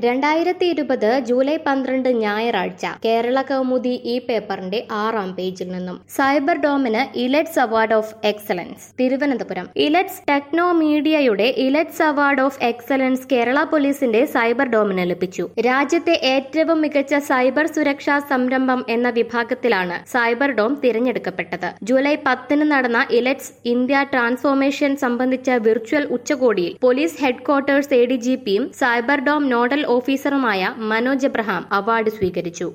രണ്ടായിരത്തി ഇരുപത് ജൂലൈ പന്ത്രണ്ട് ഞായറാഴ്ച കേരള കൗമുദി ഈ പേപ്പറിന്റെ ആറാം പേജിൽ നിന്നും സൈബർ ഡോമിന് Elets award of excellence Thiruvananthapuram Elets techno മീഡിയയുടെ Elets award of excellence Kerala പോലീസിന്റെ സൈബർ ഡോമിന് ലഭിച്ചു രാജ്യത്തെ ഏറ്റവും മികച്ച സൈബർ സുരക്ഷാ സംരംഭം എന്ന വിഭാഗത്തിലാണ് സൈബർ ഡോം തിരഞ്ഞെടുക്കപ്പെട്ടത് ജൂലൈ പത്തിന് നടന്ന ഇലറ്റ്സ് ഇന്ത്യ ട്രാൻസ്ഫോർമേഷൻ സംബന്ധിച്ച വിർച്വൽ ഉച്ചകോടിയിൽ police headquarters A D G പിയും സൈബർ ഡോം നോഡൽ ഓഫീസറുമായ മനോജ് എബ്രഹാം അവാർഡ് സ്വീകരിച്ചു